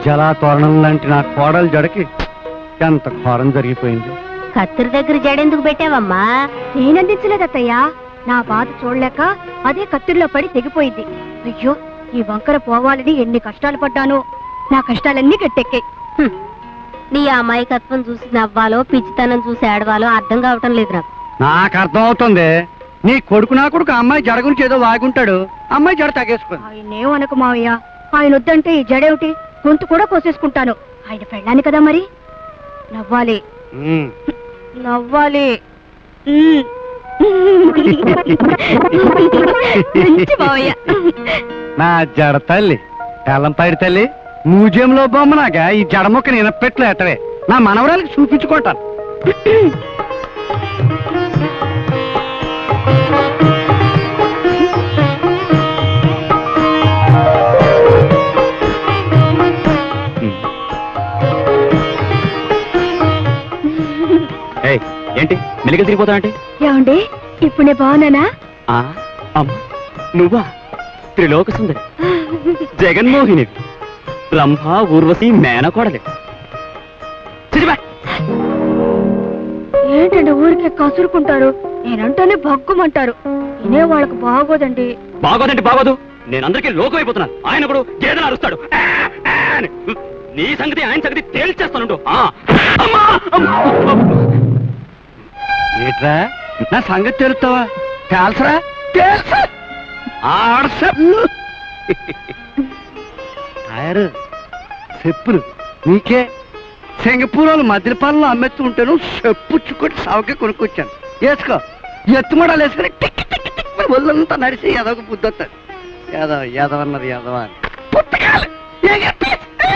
జలా తోరణం లాంటి నా కోడలు జడకి ఎంత ఘోరం జరిగిపోయింది కత్తిరి దగ్గర జడెందుకు పెట్టావమ్మా నేనందించలేదు అత్తయ్యా నా బాధ చూడలేక అదే కత్తిరిలో పడి తెగిపోయింది అయ్యో ఈ వంకర పోవాలని ఎన్ని కష్టాలు పడ్డాను నా కష్టాలన్నీ గట్టెక్కాయి హ్మ్. నీ అమాయకత్వం చూసి నవ్వాలో పిచ్చితనం చూసి ఏడవాలో అర్థం కావటం లేదు నాకు నాకు అర్థం అవుతుంది నీ కొడుకు నా కొడుకు అమ్మాయి జడ గురించి ఏదో వాగుంటాడు అమ్మాయి జడ తగేసుకుంది ఆయనేం అనకు మావయ్య ఆయన వద్దంటే ఈ జడేమిటి గొంతు కూడా కోసేసుకుంటాను ఆయన పెళ్ళాను కదా మరి నవ్వాలి ఉమ్. నవ్వాలి మ్మ్. మంచి మావయ్య నా జడ తల్లి పైడి తల్లి మ్యూజియంలో బొమ్మనాగా ఈ జడ మొక్క నేను పెట్లు ఎట్టవే నా మనవరాలకి చూపించుకుంటాను ఏయ్, ఏంటి మెలికలు తిరిగిపోతావంటే ఏమండి ఇప్పుడు నేను బాగున్నానా అమ్మ నువ్వా త్రిలోక సుందరి జగన్మోహిని రంభ ఊర్వశి మేనకోడలి చిరిబా. ఏంటండి ఊరికే కసురుకుంటారు నేనంటేనే భగ్గుమంటారు వినే వాళ్ళకు బాగోదండి బాగోదంటే బాగోదు నేను అందరికీ లోకం అయిపోతున్నాను ఆయన కూడా గేదెలు అరుస్తాడు ఆ, ఆ అని. నీ సంగతి ఆయన సంగతి తేల్చేస్తానుండు ఆ. అమ్మా! ఏట్రా నా సంగతి తెలుస్తావా తెలుసరా తెలుసా ఆడస టైర్ చెప్పులు నీకే సింగపూర్ మద్యపాలలో అమ్మేస్తూ ఉంటాను చెప్పుచ్చుకొని సవకే కొనుక్కొచ్చాను వేసుకో ఎత్తుమడాలు వేసుకొని టిక్ టిక్ టిక్ అని ఒళ్ళంతా నడిచి ఏదొక బుద్ధి వస్తుంది ఏదో ఏదవన్నది ఏదవ అని పుట్టకాలు ఎగెత్తి.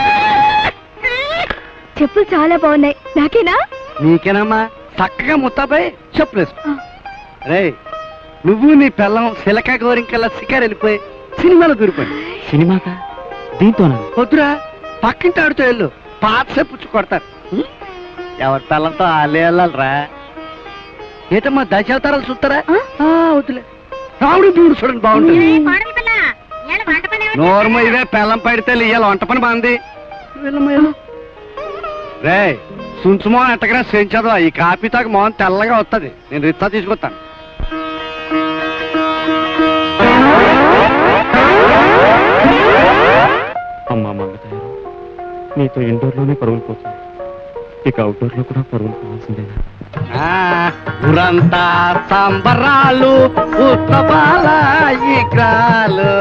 చెప్పులు చాలా బాగున్నాయి నాకేనా నీకేనమ్మా చక్కగా ముత్తాపై చెప్పులేసుకో రే నువ్వు నీ పిల్లం సిలక గోరింకల్లా శిఖర్ వెళ్ళిపోయి సినిమాలో దూరిపోయి సినిమాకా దీంతోనా వద్దురా పక్కింటి ఆడుతూ వెళ్ళు పాత చెప్పుచ్చు కొడతారు ఉం? ఎవరి పిల్లంతో వాళ్ళే వెళ్ళాలిరా ఏటమ్మా దశావతారాలు చూస్తారా ఆ, వద్దులే రాముడు దూడు చూడండి బాగుంటుంది నోర్మ ఇదే పెళ్ళం పడితే ఇయ్యాలి వంట పని బాగుంది రే సుంచుమో ఎట్టగా సెంచదవా ఈ కాపీ తాకు మోహన్ తెల్లగా వస్తుంది నేను రిత్తా తీసుకొస్తాను అమ్మా మంగతాయారు నీతో ఇండోర్లోనే పరుగులు పోతుంది ఇక అవుట్డోర్లో కూడా పరుగులు పోవాల్సిందేనా ఆ, ఊరంతా సంబరాలు ఉత్సవాల ఈగ్రాలు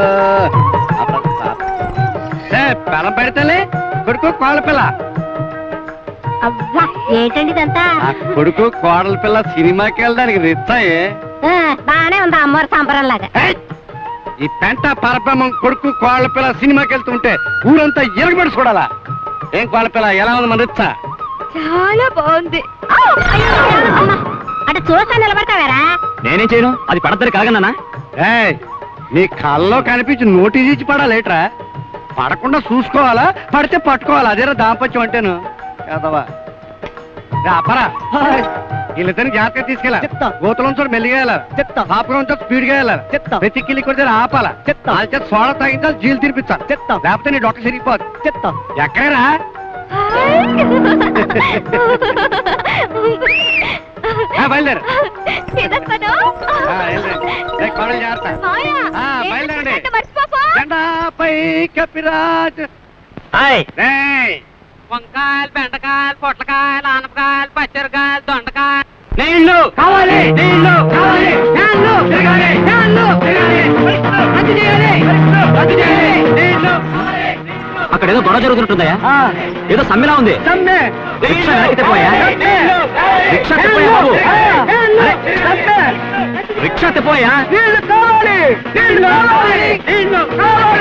ఏ పెళ్ళం పెడతలే కొడుకు కోడల పిల్ల అవ్వా ఏంటండి ఇదంతా ఆ కొడుకు కోడల పిల్ల సినిమాకి వెళ్ళడానికి రిచ్చాయే ఆ, బానే ఉంది అమ్మవారి సంబరం లాగా ఏయ్! ఈ పెంట పరబ్రహ్మం కొడుకు కోడల పిల్ల సినిమాకి వెళ్తుంటే ఊరంతా ఎరగబడి చూడాలా ఏం కోడల పిల్ల ఎలా ఉంది మన రిచ్చా చాలా బాగుంది అమ్మ, అంటే చూస్తా నిలబడతావారా నేనేం చేయను అది పడద్దరి కలగన్నానా ఏయ్ నీ కల్లో కనిపించి నోటీస్ ఇచ్చి పడాలేట్రా పడకుండా చూసుకోవాలా పడితే పట్టుకోవాలా అదేరా దాంపత్యం అంటేను కాదవా అపరా వీళ్ళిద్దరిని జాగ్రత్తగా తీసుకెళ్ళా చెప్తా. గోతులం చోటు మెల్లిగా వెళ్ళాలి చెప్తా పాపగా ఉంటే స్పీడ్ గా వెళ్ళాలి చెప్తా ప్రతి కిల్లి కొడితే ఆపాలా చెప్తా. వాళ్ళ చేత సోడా తాగించాలి జీలు తినిపించాలి చెప్తా లేకపోతే నీ డాక్టర్ సిరిగిపోదు చెప్తా ఎక్కడరా ఆ, బయలుదేరు ఇదొక్కడు. ఆ, వెళ్ళండి. ఏ, కోడలు జాగ్రత్త మావయ్య, ఆ, ఏంటి బయలుదేరండి. అంటే మర్చిపోకు. జెండాపై కపిరాజ్ హాయ్ రేయ్ వంకాయలు బెండకాయలు పొట్లకాయలు ఆనపకాయలు పచ్చరికాయలు దొండకాయలు నీళ్ళు కావాలి నీళ్ళు కావాలి నీళ్ళు తిరగాలి నీళ్ళు తిరగాలి రద్దు చేయాలి రద్దు చేయాలి నీళ్ళు అక్కడ ఏదో గొడవ జరుగుతుంటుందయా ఆ, ఏదో సమ్మెలా ఉంది సమ్మె రిక్షా వెనక్కి తిప్పవయ్యా. నీళ్ళు. రిక్షా తిప్పవయ్యా బాబు. నీళ్ళు. అరే. సమ్మె. రిక్షా తిప్పోయా నీళ్ళు కావాలి నీళ్ళు కావాలి నీళ్ళు కావాలి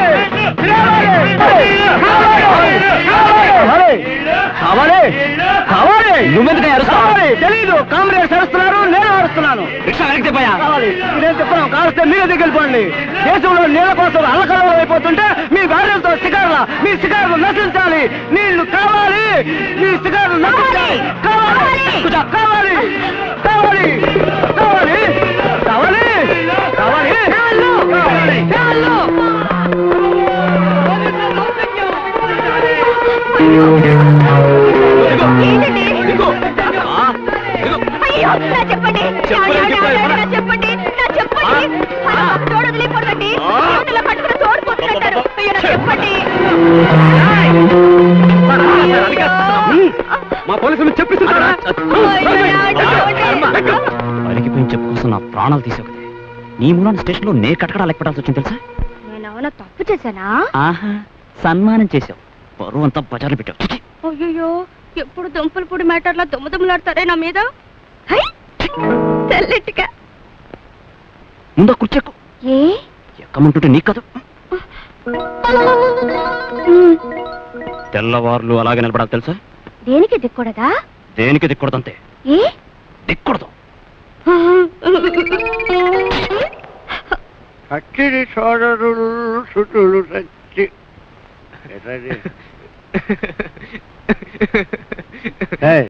కావాలి కావాలి నువ్వెందుకు కావాలి తెలీదు కాంగ్రెస్ అరుస్తున్నారు నేను అరుస్తున్నాను రిక్షా వెనక్కి తిప్పయా కావాలి నేను చెప్తున్నాను కావస్తే మీరే దిగలిపోండి దేశంలో నీళ్ళ కోసం అల్లకల్లం అయిపోతుంటే మీ భార్యలతో శిఖారుల మీ శిఖారులు నశించాలి నీళ్లు కావాలి మీ శిఖారులు నశించాలి కావాలి కూర్చో. కావాలి కావాలి కావాలి కావాలి కావాలి కావాలి మా పోలీసులు చెప్పిస్తున్నారా అలిగిపోయిన చెప్పు కోసం నా ప్రాణాలు తీసేవకదే నీ మూలాన్ని స్టేషన్లో నే కటకడా లెక్కడాల్సి వచ్చింది తెలుసా నేనేమన్నా తప్పు చేశానా ఆహా సన్మానం చేసావు బరువు అంతా బజార్లు పెట్టావు చిచి. అయ్యో ఎప్పుడు దుంపలు పొడి మ్యాటర్లా దుమ్మ దుమ్ములాడతారే నా మీద హై! తెల్లెట్టుగా ముందు ఆ కుర్చెక్కు ఏ ఎక్కమంటుంటే నీకు కాదు ఉమ్, తెల్లవారులు అలాగే నిలబడాలి తెలుసా దేనికి దిక్కూడదా దేనికి దిక్కూడదంతే ఏ దిక్కూడదు అక్కిరి సోదరులు సుతులు సచ్చి ఎర్రది. ఏయ్,